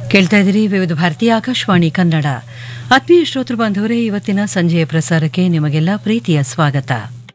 ಕೇಳ್ತಾ ಇದ್ದೀರಿ ವಿವಿಧ ಭಾರತೀಯ ಆಕಾಶವಾಣಿ ಕನ್ನಡ ಆತ್ಮೀಯ ಶ್ರೋತೃ ಬಾಂಧವರೇ ಇವತ್ತಿನ ಸಂಜೆಯ ಪ್ರಸಾರಕ್ಕೆ ನಿಮಗೆಲ್ಲ ಪ್ರೀತಿಯ ಸ್ವಾಗತ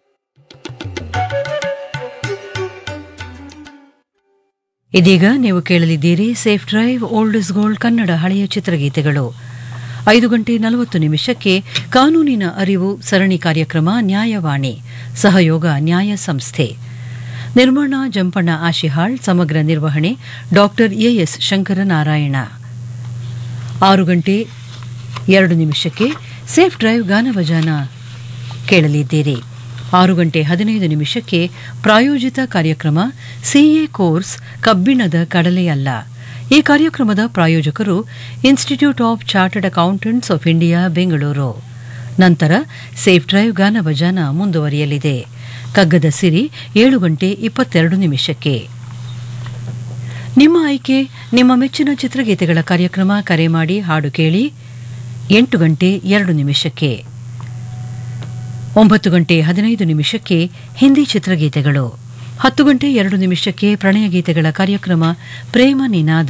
ಇದೀಗ ನೀವು ಕೇಳಲಿದ್ದೀರಿ safe drive old is gold Kannada ಹಳೆಯ ಚಿತ್ರಗೀತೆಗಳು ಐದು ಗಂಟೆ ನಲವತ್ತು ನಿಮಿಷಕ್ಕೆ ಕಾನೂನಿನ ಅರಿವು ಸರಣಿ ಕಾರ್ಯಕ್ರಮ ನ್ಯಾಯವಾಣಿ ಸಹಯೋಗ ನ್ಯಾಯ ಸಂಸ್ಥೆ ನಿರ್ಮಾಣ ಜಂಪಣ್ಣ ಆಶಿಹಾಳ್ ಸಮಗ್ರ ನಿರ್ವಹಣೆ ಡಾಕ್ಟರ್ ಎಎಸ್ ಶಂಕರನಾರಾಯಣ ಆರು ಗಂಟೆ ಎರಡು ನಿಮಿಷಕ್ಕೆ ಸೇಫ್ ಡ್ರೈವ್ ಗಾನಭಜಾನ ಕೇಳಲಿದ್ದೀರಿ ಆರು ಗಂಟೆ ಹದಿನೈದು ನಿಮಿಷಕ್ಕೆ ಪ್ರಾಯೋಜಿತ ಕಾರ್ಯಕ್ರಮ ಸಿಎ ಕೋರ್ಸ್ ಕಬ್ಬಿಣದ ಕಡಲೆಯಲ್ಲ ಈ ಕಾರ್ಯಕ್ರಮದ ಪ್ರಾಯೋಜಕರು institute of chartered accountants of India Bengaluru ನಂತರ ಸೇಫ್ ಡ್ರೈವ್ ಗಾನಭಜಾನ ಮುಂದುವರಿಯಲಿದೆ ಕಗ್ಗದ ಸಿರಿ ಏಳು ಗಂಟೆ ಇಪ್ಪತ್ತೆರಡು ನಿಮಿಷಕ್ಕೆ ನಿಮ್ಮ ಆಯ್ಕೆ ನಿಮ್ಮ ಮೆಚ್ಚಿನ ಚಿತ್ರಗೀತೆಗಳ ಕಾರ್ಯಕ್ರಮ ಕರೆ ಮಾಡಿ ಹಾಡು ಕೇಳಿ ಎಂಟು ಗಂಟೆ ಎರಡು ನಿಮಿಷಕ್ಕೆ ಒಂಬತ್ತು ಗಂಟೆ ಹದಿನೈದು ನಿಮಿಷಕ್ಕೆ ಹಿಂದಿ ಚಿತ್ರಗೀತೆಗಳು ಹತ್ತು ಗಂಟೆ ಎರಡು ನಿಮಿಷಕ್ಕೆ ಪ್ರಣಯ ಗೀತೆಗಳ ಕಾರ್ಯಕ್ರಮ ಪ್ರೇಮ ನಿನಾದ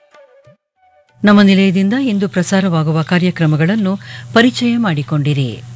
ನಮ್ಮ ನಿಲಯದಿಂದ ಇಂದು ಪ್ರಸಾರವಾಗುವ ಕಾರ್ಯಕ್ರಮಗಳನ್ನು ಪರಿಚಯ ಮಾಡಿಕೊಂಡಿರಿ